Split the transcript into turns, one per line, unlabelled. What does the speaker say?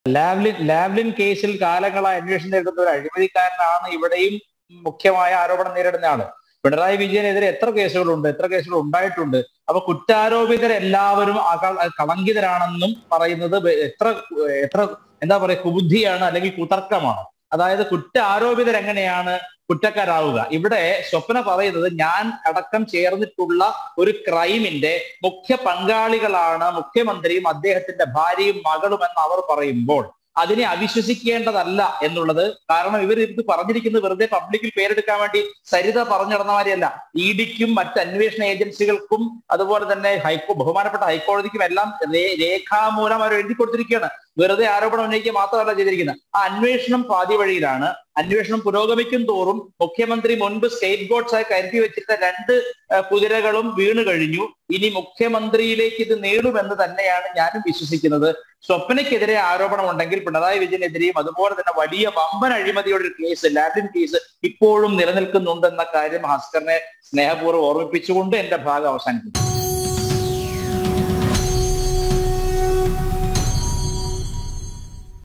Lavalin Lavalin കേസിൽ കാലങ്ങളായി അന്വേഷണം നേരിടുന്ന ഒരു അഴിമതിക്കാരനാണ് ഇവിടെയും മുഖ്യമായ ആരോപണം നേരിടുന്ന ആള് പിണറായി വിജയനെതിരെ എത്ര കേസുകളുണ്ട് എത്ര കേസുകൾ ഉണ്ടായിട്ടുണ്ട് അപ്പൊ കുറ്റാരോപിതരെല്ലാവരും അക- കളങ്കിതരാണെന്നും പറയുന്നത് വെ- എത്ര എത്ര എന്താ പറയുക കുബുദ്ധിയാണ് അല്ലെങ്കിൽ കുതർക്കമാണ് അതായത് കുറ്റ ആരോപിതരെങ്ങനെയാണ് കുറ്റക്കാരാവുക ഇവിടെ സ്വപ്ന പറയുന്നത് ഞാൻ അടക്കം ചേർന്നിട്ടുള്ള ഒരു ക്രൈമിന്റെ മുഖ്യ പങ്കാളികളാണ് മുഖ്യമന്ത്രിയും അദ്ദേഹത്തിന്റെ ഭാര്യയും മകളും എന്ന് അവർ പറയുമ്പോൾ അതിനെ അവിശ്വസിക്കേണ്ടതല്ല എന്നുള്ളത് കാരണം ഇവർ ഇത് പറഞ്ഞിരിക്കുന്നത് വെറുതെ പബ്ലിക്കിൽ പേരെടുക്കാൻ വേണ്ടി സരിത പറഞ്ഞു നടന്നമാരിയല്ല ഇ ഡിക്കും മറ്റ് അന്വേഷണ ഏജൻസികൾക്കും അതുപോലെ തന്നെ ഹൈക്കോ ബഹുമാനപ്പെട്ട ഹൈക്കോടതിക്കും എല്ലാം രേ- രേഖാമൂലം അവർ എഴുതി കൊടുത്തിരിക്കുകയാണ് വെറുതെ ആരോപണം ഉന്നയിക്കുക മാത്രമല്ല ചെയ്തിരിക്കുന്നത് ആ അന്വേഷണം പാതി വഴിയിലാണ് അന്വേഷണം പുരോഗമിക്കും തോറും മുഖ്യമന്ത്രി മുൻപ് സ്റ്റേറ്റ് ബോർഡ്സായി കരുതി വെച്ചിരുന്ന രണ്ട് ആ, കുതിരകളും വീണു കഴിഞ്ഞു ഇനി മുഖ്യമന്ത്രിയിലേക്ക് ഇത് നീളുമെന്ന് തന്നെയാണ് ഞാനും വിശ്വസിക്കുന്നത് സ്വപ്നയ്ക്കെതിരെ ആരോപണം ഉണ്ടെങ്കിൽ പിണറായി വിജയനെതിരെയും അതുപോലെ തന്നെ വലിയ വമ്പൻ അഴിമതിയുടെ ഒരു കേസ് ലാറ്റിൻ കേസ് ഇപ്പോഴും നിലനിൽക്കുന്നുണ്ടെന്ന കാര്യം ഭാസ്കറിനെ സ്നേഹപൂർവ്വം ഓർമ്മിപ്പിച്ചുകൊണ്ട് എന്റെ ഭാഗം അവസാനിക്കുന്നു